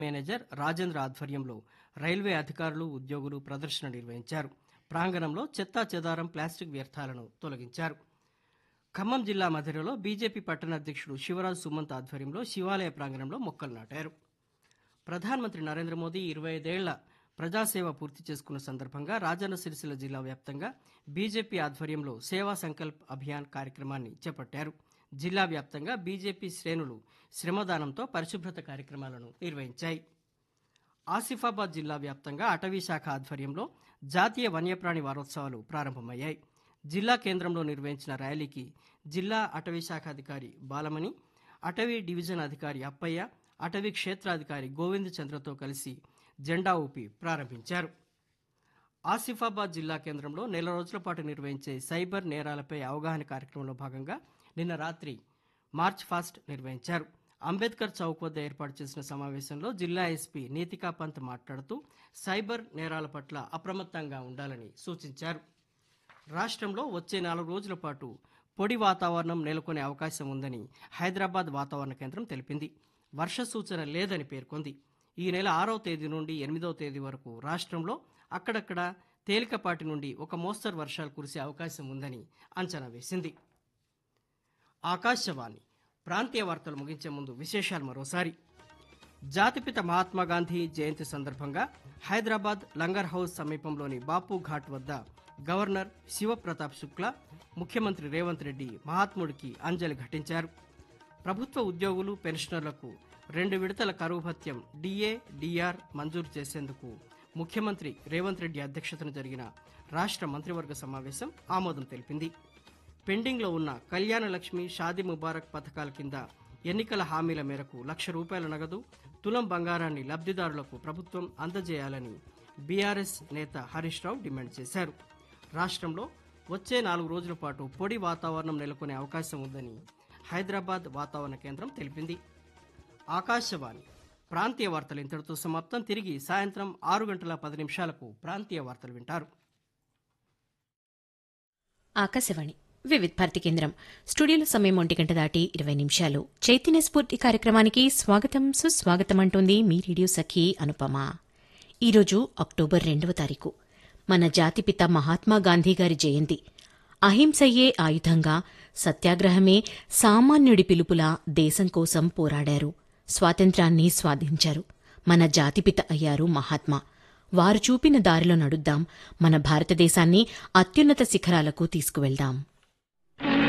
manager Rajendra ఆధ్వర్యంలో railway అధికారులు ఉద్యోగులు ప్రదర్శన నిర్వహించారు ప్రాంగణంలో చెత్తా చెదారం ప్లాస్టిక్ వ్యర్థాలను తొలగించారు ఖమ్మం జిల్లా మధిరలో బీజేపీ పట్టణ అధ్యక్షుడు శివరాజ్ సుమంత్ ఆధ్వర్యంలో శివాలయ ప్రాంగణంలో మొక్కలు నాటారు ప్రధానమంత్రి నరేంద్ర మోదీ ఇరవై ఐదేళ్ల ప్రజాసేవ పూర్తి చేసుకున్న సందర్భంగా రాజన్న సిరిసిల్ల జిల్లా వ్యాప్తంగా బీజేపీ ఆధ్వర్యంలో సేవా సంకల్ప్ అభియాన్ కార్యక్రమాన్ని చేపట్టారు జిల్లా వ్యాప్తంగా బీజేపీ శ్రేణులు శ్రమదానంతో పరిశుభ్రత కార్యక్రమాలను నిర్వహించాయి ఆసిఫాబాద్ జిల్లా వ్యాప్తంగా అటవీ శాఖ ఆధ్వర్యంలో జాతీయ వన్యప్రాణి వారోత్సవాలు ప్రారంభమయ్యాయి జిల్లా కేంద్రంలో నిర్వహించిన ర్యాలీకి జిల్లా అటవీ శాఖ అధికారి బాలమణి అటవీ డివిజన్ అధికారి అప్పయ్య అటవీ క్షేత్రాధికారి గోవింద్ చంద్రతో కలిసి జెండా ఊపి ప్రారంభించారు ఆసిఫాబాద్ జిల్లా కేంద్రంలో నెల రోజుల పాటు నిర్వహించే సైబర్ నేరాలపై అవగాహన కార్యక్రమంలో భాగంగా నిన్న రాత్రి మార్చ్ ఫాస్ట్ నిర్వహించారు అంబేద్కర్ చౌక్ వద్ద ఏర్పాటు చేసిన సమావేశంలో జిల్లా ఎస్పీ నీతికా పంత్ మాట్లాడుతూ సైబర్ నేరాల పట్ల అప్రమత్తంగా ఉండాలని సూచించారు రాష్ట్రంలో వచ్చే నాలుగు రోజుల పాటు పొడి వాతావరణం నెలకొనే అవకాశం ఉందని హైదరాబాద్ వాతావరణ కేంద్రం తెలిపింది వర్ష సూచన లేదని పేర్కొంది ఈ నెల ఆరవ తేదీ నుండి ఎనిమిదవ తేదీ వరకు రాష్ట్రంలో అక్కడక్కడ తేలికపాటి నుండి ఒక మోస్తరు వర్షాలు కురిసే అవకాశం ఉందని అంచనా వేసింది ఆకాశవాణి ప్రాంతీయ వార్తలు ముగించే ముందు విశేషాలు మరోసారి జాతిపిత మహాత్మా గాంధీ జయంతి సందర్భంగా హైదరాబాద్ లంగర్ హౌస్ సమీపంలోని బాపు ఘాట్ వద్ద గవర్నర్ శివప్రతాప్ శుక్లా ముఖ్యమంత్రి రేవంత్ రెడ్డి మహాత్ముడికి అంజలి ఘటించారు ప్రభుత్వ ఉద్యోగులు పెన్షనర్లకు రెండు విడతల కరువు భత్యం డిఏ డిఆర్ మంజూరు చేసేందుకు ముఖ్యమంత్రి రేవంత్ రెడ్డి అధ్యక్షతన జరిగిన రాష్ట్ర మంత్రివర్గ సమావేశం ఆమోదం తెలిపింది పెండింగ్లో ఉన్న కళ్యాణ లక్ష్మి షాదీ ముబారక్ పథకాల కింద ఎన్నికల హామీల మేరకు లక్ష రూపాయల నగదు తులం బంగారాన్ని లబ్ధిదారులకు ప్రభుత్వం అందజేయాలని బీఆర్ఎస్ నేత హరీష్ రావు డిమాండ్ చేశారు రాష్ట్రంలో వచ్చే నాలుగు రోజుల పాటు పొడి వాతావరణం నెలకొనే అవకాశం ఉందని హైదరాబాద్ వాతావరణ కేంద్రం తెలిపింది ఆకాశవాణి ప్రాంతీయ వార్తలు ఇంతటితో సమాప్తం తిరిగి సాయంత్రం ఆరు గంటల పది నిమిషాలకు ప్రాంతీయ వార్తలు వింటారు ఆకాశవాణి వివిధ్ భారతి కేంద్రం స్టూడియోలో సమయం ఒంటి గంట దాటి ఇరవై నిమిషాలు చైతన్య స్ఫూర్తి కార్యక్రమానికి స్వాగతం సుస్వాగతం అంటోంది మీ రేడియో సఖి అనుపమ ఈరోజు అక్టోబర్ రెండవ తారీఖు మన జాతిపిత మహాత్మా గాంధీ గారి జయంతి అహింసయే ఆయుధంగా సత్యాగ్రహమే సామాన్యుడి పిలుపులా దేశం కోసం పోరాడారు స్వాతంత్రాన్ని స్వాధించారు మన జాతిపిత అయ్యారు మహాత్మా వారు చూపిన దారిలో నడుద్దాం మన భారతదేశాన్ని అత్యున్నత శిఖరాలకు తీసుకువెళ్దాం